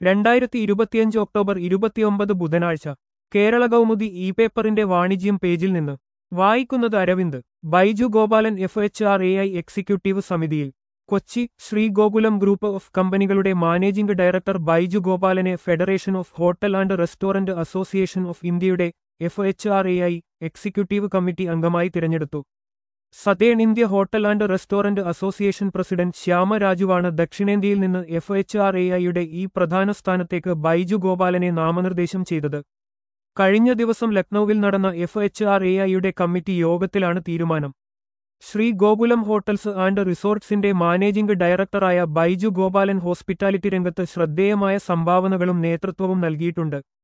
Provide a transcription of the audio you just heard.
രണ്ടായിരത്തി ഇരുപത്തിയഞ്ച് ഒക്ടോബർ ഇരുപത്തിയൊമ്പത് ബുധനാഴ്ച കേരള കൗമുദി ഇ പേപ്പറിന്റെ വാണിജ്യം പേജിൽ നിന്ന് വായിക്കുന്നത് Aravind Baiju Gopalan F H R A I executive സമിതിയിൽ കൊച്ചി ശ്രീഗോകുലം ഗ്രൂപ്പ് ഓഫ് കമ്പനികളുടെ മാനേജിംഗ് ഡയറക്ടർ ബൈജു ഗോപാലനെ federation of hotel and restaurant association of ഇന്ത്യയുടെ F H R A I executive committee അംഗമായി തിരഞ്ഞെടുത്തു southern India hotel and restaurant association president ശ്യാമരാജുവാണ് ദക്ഷിണേന്ത്യയിൽ നിന്ന് F H R A ഐയുടെ ഈ പ്രധാന സ്ഥാനത്തേക്ക് ബൈജു ഗോപാലനെ നാമനിർദ്ദേശം ചെയ്തത് കഴിഞ്ഞ ദിവസം ലക്നൌവിൽ നടന്ന എഫ് എച്ച് ആർ എ ഐയുടെ കമ്മിറ്റി യോഗത്തിലാണ് തീരുമാനം ശ്രീ ഗോകുലം ഹോട്ടൽസ് ആൻഡ് റിസോർട്ട്സിന്റെ മാനേജിംഗ് ഡയറക്ടറായ ബൈജു ഗോപാലൻ ഹോസ്പിറ്റാലിറ്റി രംഗത്ത് ശ്രദ്ധേയമായ സംഭാവനകളും നേതൃത്വവും നൽകിയിട്ടുണ്ട്